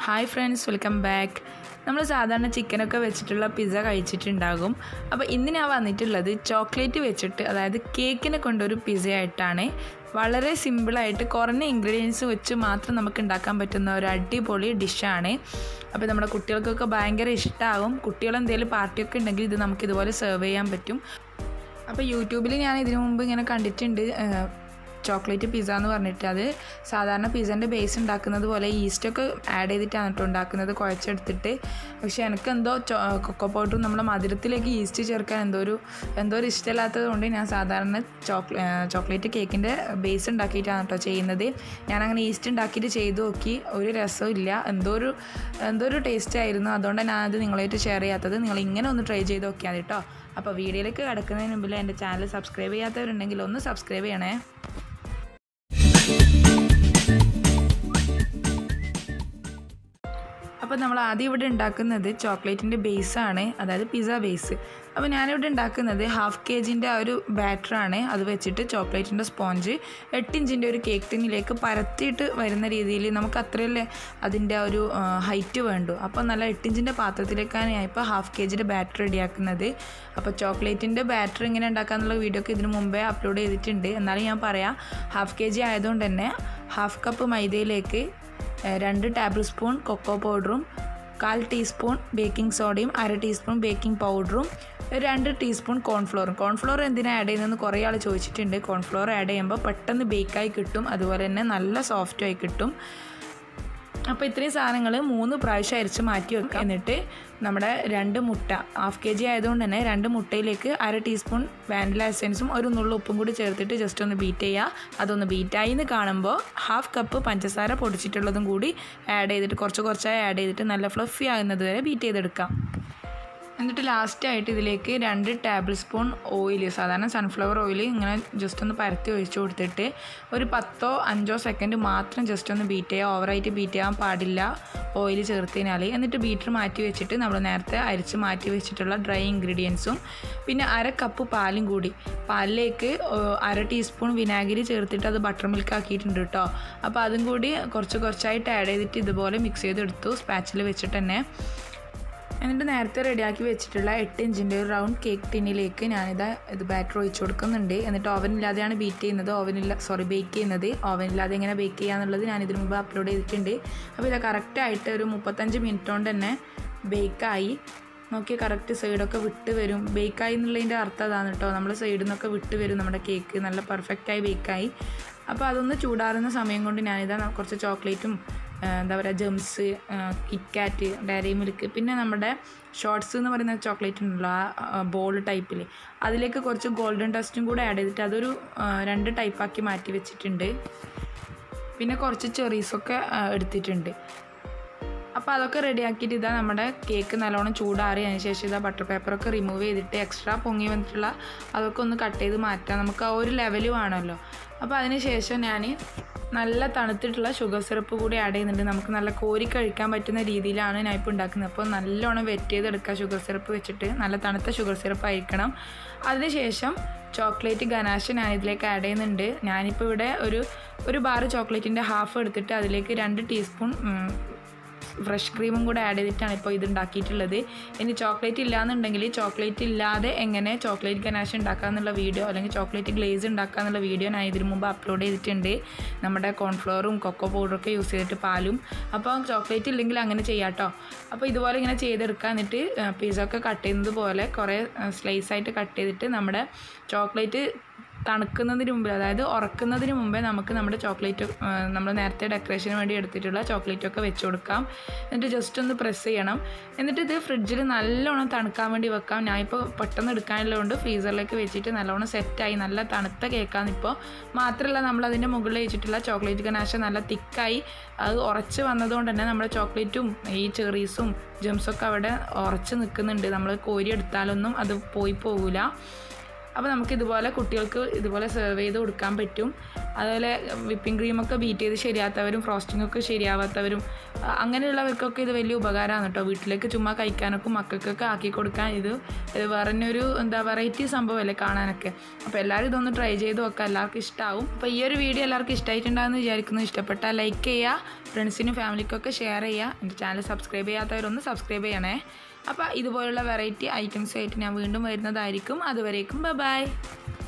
hi friends welcome back നമ്മൾ സാധാരണ ചിക്കനൊക്കെ വെച്ചിട്ടുള്ള പിസ്സ കഴിച്ചിട്ടുണ്ടാകും അപ്പോൾ ഇന്ന് ഞാൻ വന്നിട്ടുള്ളത് ചോക്ലേറ്റ് വെച്ചിട്ട് അതായത് കേക്കിനെ കൊണ്ടൊരു പിസ്സ ആയിട്ടാണ് വളരെ സിമ്പിളായിട്ട് കുറഞ്ഞ ഇൻഗ്രീഡിയൻസ് വെച്ച് മാത്രം നമുക്ക് ഉണ്ടാക്കാൻ പറ്റുന്ന ഒരു അടിപൊളി ഡിഷാണ് അപ്പോൾ നമ്മുടെ കുട്ടികൾക്കൊക്കെ ഭയങ്കര ഇഷ്ടമാകും കുട്ടികൾ എന്തെങ്കിലും പാർട്ടിയൊക്കെ ഉണ്ടെങ്കിൽ ഇത് നമുക്ക് ഇതുപോലെ സെർവ് ചെയ്യാൻ പറ്റും അപ്പോൾ യൂട്യൂബിൽ ഞാൻ ഇതിനു മുമ്പ് ഇങ്ങനെ കണ്ടിട്ടുണ്ട് ചോക്ലേറ്റ് പിസ്സ എന്ന് പറഞ്ഞിട്ട് അത് സാധാരണ പിസ്സൻ്റെ ബേസ് ഉണ്ടാക്കുന്നത് പോലെ ഈസ്റ്റൊക്കെ ആഡ് ചെയ്തിട്ടാണ് കേട്ടോ ഉണ്ടാക്കുന്നത് കുഴച്ചെടുത്തിട്ട് പക്ഷേ എനിക്ക് എന്തോ കൊക്കോ പൗഡറും നമ്മുടെ മധുരത്തിലേക്ക് ഈസ്റ്റ് ചേർക്കാൻ എന്തോ ഒരു എന്തോ ഒരു ഇഷ്ടമില്ലാത്തത് കൊണ്ട് ഞാൻ സാധാരണ ചോക്ലേ ചോക്ലേറ്റ് കേക്കിൻ്റെ ബേസ് ഉണ്ടാക്കിയിട്ടാണ് കേട്ടോ ചെയ്യുന്നത് ഞാനങ്ങനെ ഈസ്റ്റ് ഉണ്ടാക്കിയിട്ട് ചെയ്തു നോക്കി ഒരു രസവും ഇല്ല എന്തോ ഒരു എന്തോ ഒരു ടേസ്റ്റ് ആയിരുന്നു അതുകൊണ്ടാണ് ഞാനത് നിങ്ങളായിട്ട് ഷെയർ ചെയ്യാത്തത് നിങ്ങൾ ഇങ്ങനെ ഒന്ന് ട്രൈ ചെയ്ത് നോക്കിയാൽ കേട്ടോ അപ്പോൾ വീഡിയോയിലേക്ക് കിടക്കുന്നതിന് മുമ്പിൽ എൻ്റെ ചാനൽ സബ്സ്ക്രൈബ് ചെയ്യാത്തവരുണ്ടെങ്കിൽ ഒന്ന് സബ്സ്ക്രൈബ് ചെയ്യണേ അപ്പോൾ നമ്മൾ ആദ്യം ഇവിടെ ഉണ്ടാക്കുന്നത് ചോക്ലേറ്റിൻ്റെ ബേസാണ് അതായത് പിസ്സ ബേസ് അപ്പോൾ ഞാനിവിടെ ഉണ്ടാക്കുന്നത് ഹാഫ് കെ ജിൻ്റെ ആ ഒരു ബാറ്ററാണ് അത് വെച്ചിട്ട് ചോക്ലേറ്റിൻ്റെ സ്പോഞ്ച് എട്ട് ഇഞ്ചിൻ്റെ ഒരു കേക്ക് ടിന്നിലേക്ക് പരത്തിയിട്ട് വരുന്ന രീതിയിൽ നമുക്ക് അത്രയല്ലേ അതിൻ്റെ ഒരു ഹൈറ്റ് വേണ്ടു അപ്പോൾ നല്ല എട്ട് ഇഞ്ചിൻ്റെ പാത്രത്തിലേക്കാണ് ഞാൻ ഇപ്പോൾ ഹാഫ് കെ ജിയുടെ ബാറ്റർ റെഡിയാക്കുന്നത് അപ്പോൾ ചോക്ലേറ്റിൻ്റെ ബാറ്റർ ഇങ്ങനെ ഉണ്ടാക്കാന്നുള്ള വീഡിയോ ഒക്കെ ഇതിനു മുമ്പേ അപ്ലോഡ് ചെയ്തിട്ടുണ്ട് എന്നാലും ഞാൻ പറയാം ഹാഫ് കെ ജി ആയതുകൊണ്ട് തന്നെ ഹാഫ് കപ്പ് മൈദയിലേക്ക് രണ്ട് ടേബിൾ സ്പൂൺ കൊക്കോ പൗഡറും കാൽ ടീസ്പൂൺ ബേക്കിംഗ് സോഡയും അര ടീസ്പൂൺ ബേക്കിംഗ് പൗഡറും രണ്ട് ടീസ്പൂൺ കോൺഫ്ലോറും കോൺഫ്ലോർ എന്തിനാണ് ആഡ് ചെയ്യുന്നതെന്ന് കുറേ ആൾ ചോദിച്ചിട്ടുണ്ട് കോൺഫ്ലോർ ആഡ് ചെയ്യുമ്പോൾ പെട്ടെന്ന് ബേക്കായി കിട്ടും അതുപോലെ തന്നെ നല്ല സോഫ്റ്റായി കിട്ടും അപ്പോൾ ഇത്രയും സാധനങ്ങൾ മൂന്ന് പ്രാവശ്യം അരിച്ച് മാറ്റി വെക്കുക എന്നിട്ട് നമ്മുടെ രണ്ട് മുട്ട ഹാഫ് കെ ജി ആയതുകൊണ്ട് തന്നെ രണ്ട് മുട്ടയിലേക്ക് അര ടീസ്പൂൺ വാനില എസൻസും ഒരു നുള്ള ഉപ്പും കൂടി ചേർത്തിട്ട് ജസ്റ്റ് ഒന്ന് ബീറ്റ് ചെയ്യുക അതൊന്ന് ബീറ്റായി എന്ന് കാണുമ്പോൾ ഹാഫ് കപ്പ് പഞ്ചസാര പൊടിച്ചിട്ടുള്ളതും കൂടി ആഡ് ചെയ്തിട്ട് കുറച്ച് കുറച്ചായി ആഡ് ചെയ്തിട്ട് നല്ല ഫ്ലഫി ആകുന്നത് വരെ ബീറ്റ് ചെയ്തെടുക്കാം എന്നിട്ട് ലാസ്റ്റായിട്ട് ഇതിലേക്ക് രണ്ട് ടേബിൾ സ്പൂൺ ഓയിൽ സാധാരണ സൺഫ്ലവർ ഓയിൽ ഇങ്ങനെ ജസ്റ്റ് ഒന്ന് പരത്തി ഒഴിച്ചു കൊടുത്തിട്ട് ഒരു പത്തോ അഞ്ചോ സെക്കൻഡ് മാത്രം ജസ്റ്റ് ഒന്ന് ബീറ്റ് ചെയ്യുക ഓവറായിട്ട് ബീറ്റ് ചെയ്യാൻ പാടില്ല ഓയിൽ ചേർത്തതിനാൽ എന്നിട്ട് ബീറ്റർ മാറ്റി വെച്ചിട്ട് നമ്മൾ നേരത്തെ അരിച്ച് മാറ്റി വെച്ചിട്ടുള്ള ഡ്രൈ ഇൻഗ്രീഡിയൻസും പിന്നെ അര കപ്പ് പാലും കൂടി പാലിലേക്ക് അര ടീസ്പൂൺ വിനാഗിരി ചേർത്തിട്ട് അത് ബട്ടർ മിൽക്ക് ആക്കിയിട്ടുണ്ട് കേട്ടോ അപ്പോൾ അതും കൂടി കുറച്ച് കുറച്ചായിട്ട് ആഡ് ചെയ്തിട്ട് ഇതുപോലെ മിക്സ് ചെയ്തെടുത്തു സ്പാച്ചിൽ വെച്ചിട്ട് തന്നെ എന്നിട്ട് നേരത്തെ റെഡിയാക്കി വെച്ചിട്ടുള്ള എട്ട് ഇഞ്ചിൻ്റെ ഒരു റൗണ്ട് കേക്ക് ടിന്നിലേക്ക് ഞാനിത് ഇത് ബാറ്റർ ഒഴിച്ചു കൊടുക്കുന്നുണ്ട് എന്നിട്ട് ഓവനില്ലാതെയാണ് ബീറ്റ് ചെയ്യുന്നത് ഓവനില്ല സോറി ബേക്ക് ചെയ്യുന്നത് ഓവനില്ലാതെ എങ്ങനെ ബേക്ക് ചെയ്യാന്നുള്ളത് ഞാൻ ഇതിനു മുമ്പ് അപ്ലോഡ് ചെയ്തിട്ടുണ്ട് അപ്പോൾ ഇത് കറക്റ്റായിട്ട് ഒരു മുപ്പത്തഞ്ച് മിനിറ്റ് കൊണ്ട് തന്നെ ബേക്കായി നോക്കി കറക്റ്റ് സൈഡൊക്കെ വിട്ട് വരും ബേക്കായി എന്നുള്ളതിൻ്റെ അർത്ഥം അതാണ് കേട്ടോ നമ്മൾ സൈഡിൽ നിന്നൊക്കെ വിട്ട് വരും നമ്മുടെ കേക്ക് നല്ല പെർഫെക്റ്റായി ബേക്കായി അപ്പോൾ അതൊന്ന് ചൂടാറുന്ന സമയം കൊണ്ട് ഞാനിതാ കുറച്ച് ചോക്ലേറ്റും എന്താ പറയുക ജംസ് കിറ്റ്കാറ്റ് ഡയറി മിൽക്ക് പിന്നെ നമ്മുടെ ഷോർട്സ് എന്ന് പറയുന്ന ചോക്ലേറ്റ് ഉണ്ടല്ലോ ആ ബോൾ ടൈപ്പിൽ അതിലേക്ക് കുറച്ച് ഗോൾഡൻ ഡസ്റ്റും കൂടെ ആഡ് ചെയ്തിട്ട് അതൊരു രണ്ട് ടൈപ്പാക്കി മാറ്റി വെച്ചിട്ടുണ്ട് പിന്നെ കുറച്ച് ചെറീസൊക്കെ എടുത്തിട്ടുണ്ട് അപ്പോൾ അതൊക്കെ റെഡിയാക്കിയിട്ട് ഇതാ നമ്മുടെ കേക്ക് നല്ലോണം ചൂടാറിയതിന് ശേഷം ഇതാ ബട്ടർ പേപ്പറൊക്കെ റിമൂവ് ചെയ്തിട്ട് എക്സ്ട്രാ പൊങ്ങി വന്നിട്ടുള്ള അതൊക്കെ ഒന്ന് കട്ട് ചെയ്ത് മാറ്റാം നമുക്ക് ആ ഒരു ലെവൽ വേണമല്ലോ അപ്പോൾ അതിന് ശേഷം ഞാൻ നല്ല തണുത്തിട്ടുള്ള ഷുഗർ സിറപ്പ് കൂടി ആഡ് ചെയ്യുന്നുണ്ട് നമുക്ക് നല്ല കോരി കഴിക്കാൻ പറ്റുന്ന രീതിയിലാണ് ഞാൻ ഇപ്പോൾ ഉണ്ടാക്കുന്നത് അപ്പോൾ നല്ലോണം വെറ്റ് ചെയ്തെടുക്കുക ഷുഗർ സിറപ്പ് വെച്ചിട്ട് നല്ല തണുത്ത ഷുഗർ സിറപ്പ് ആയിരിക്കണം അതിനുശേഷം ചോക്ലേറ്റ് ഗനാഷ് ഞാൻ ഇതിലേക്ക് ആഡ് ചെയ്യുന്നുണ്ട് ഞാനിപ്പോൾ ഇവിടെ ഒരു ഒരു ബാർ ചോക്ലേറ്റിൻ്റെ ഹാഫ് എടുത്തിട്ട് അതിലേക്ക് രണ്ട് ടീസ്പൂൺ ഫ്രഷ് ക്രീമും കൂടെ ആഡ് ചെയ്തിട്ടാണ് ഇപ്പോൾ ഇത് ഉണ്ടാക്കിയിട്ടുള്ളത് ഇനി ചോക്ലേറ്റ് ഇല്ലാന്നുണ്ടെങ്കിൽ ചോക്ലേറ്റ് ഇല്ലാതെ എങ്ങനെ ചോക്ലേറ്റ് ഗനാഷ് ഉണ്ടാക്കുക എന്നുള്ള വീഡിയോ അല്ലെങ്കിൽ ചോക്ലേറ്റ് ഗ്ലേസ് ഉണ്ടാക്കുക എന്നുള്ള വീഡിയോ ഞാൻ ഇതിനു മുമ്പ് അപ്ലോഡ് ചെയ്തിട്ടുണ്ട് നമ്മുടെ കോൺഫ്ലോറും കൊക്കോ പൗഡറൊക്കെ യൂസ് ചെയ്തിട്ട് പാലും അപ്പോൾ ചോക്ലേറ്റ് ഇല്ലെങ്കിൽ അങ്ങനെ ചെയ്യാം കേട്ടോ അപ്പോൾ ഇതുപോലെ ഇങ്ങനെ ചെയ്തെടുക്കുക എന്നിട്ട് പിസ്സ ഒക്കെ കട്ട് ചെയ്യുന്നത് പോലെ കുറേ സ്ലൈസ് ആയിട്ട് കട്ട് ചെയ്തിട്ട് നമ്മുടെ ചോക്ലേറ്റ് തണുക്കുന്നതിന് മുമ്പ് അതായത് ഉറക്കുന്നതിന് മുമ്പേ നമുക്ക് നമ്മുടെ ചോക്ലേറ്റ് നമ്മൾ നേരത്തെ ഡെക്കറേഷന് വേണ്ടി എടുത്തിട്ടുള്ള ചോക്ലേറ്റ് ഒക്കെ വെച്ച് കൊടുക്കാം എന്നിട്ട് ജസ്റ്റ് ഒന്ന് പ്രസ് ചെയ്യണം എന്നിട്ട് ഇത് ഫ്രിഡ്ജിൽ നല്ലോണം തണുക്കാൻ വേണ്ടി വെക്കാം ഞാൻ ഇപ്പോൾ പെട്ടെന്ന് എടുക്കാനുള്ളതുകൊണ്ട് ഫ്രീസറിലേക്ക് വെച്ചിട്ട് നല്ലോണം സെറ്റായി നല്ല തണുത്ത കേക്കാണ് ഇപ്പോൾ മാത്രമല്ല നമ്മൾ അതിൻ്റെ മുകളിൽ വെച്ചിട്ടുള്ള ചോക്ലേറ്റ് ഗനാശ നല്ല തിക്കായി അത് ഉറച്ച് വന്നതുകൊണ്ട് തന്നെ നമ്മുടെ ചോക്ലേറ്റും ഈ ചെറീസും ജംസൊക്കെ അവിടെ ഉറച്ച് നിൽക്കുന്നുണ്ട് നമ്മൾ കോരി എടുത്താലൊന്നും അത് പോയി പോകില്ല അപ്പോൾ നമുക്ക് ഇതുപോലെ കുട്ടികൾക്ക് ഇതുപോലെ സെർവ് ചെയ്ത് കൊടുക്കാൻ പറ്റും അതുപോലെ വിപ്പിംഗ് ക്രീമൊക്കെ ബീറ്റ് ചെയ്ത് ശരിയാത്തവരും ഫ്രോസ്റ്റിംഗ് ഒക്കെ ശരിയാവാത്തവരും അങ്ങനെയുള്ളവർക്കൊക്കെ ഇത് വലിയ ഉപകാരമാണ് കേട്ടോ വീട്ടിലേക്ക് ചുമ്മാ കഴിക്കാനൊക്കെ മക്കൾക്കൊക്കെ ആക്കി കൊടുക്കാൻ ഇത് ഇത് വേറെ തന്നെ ഒരു എന്താ വെറൈറ്റി സംഭവമല്ലേ കാണാനൊക്കെ അപ്പോൾ എല്ലാവരും ഇതൊന്ന് ട്രൈ ചെയ്ത് നോക്കാം എല്ലാവർക്കും ഇഷ്ടമാവും അപ്പോൾ ഈ ഒരു വീഡിയോ എല്ലാവർക്കും ഇഷ്ടമായിട്ടുണ്ടാകുമെന്ന് വിചാരിക്കുന്നു ഇഷ്ടപ്പെട്ടാൽ ലൈക്ക് ചെയ്യുക ഫ്രണ്ട്സിനും ഫാമിലിക്കൊക്കെ ഷെയർ ചെയ്യുക എൻ്റെ ചാനൽ സബ്സ്ക്രൈബ് ചെയ്യാത്തവരൊന്ന് സബ്സ്ക്രൈബ് ചെയ്യണേ അപ്പോൾ ഇതുപോലുള്ള വെറൈറ്റി ഐറ്റംസ് ആയിട്ട് ഞാൻ വീണ്ടും വരുന്നതായിരിക്കും അതുവരേക്കും ബൈ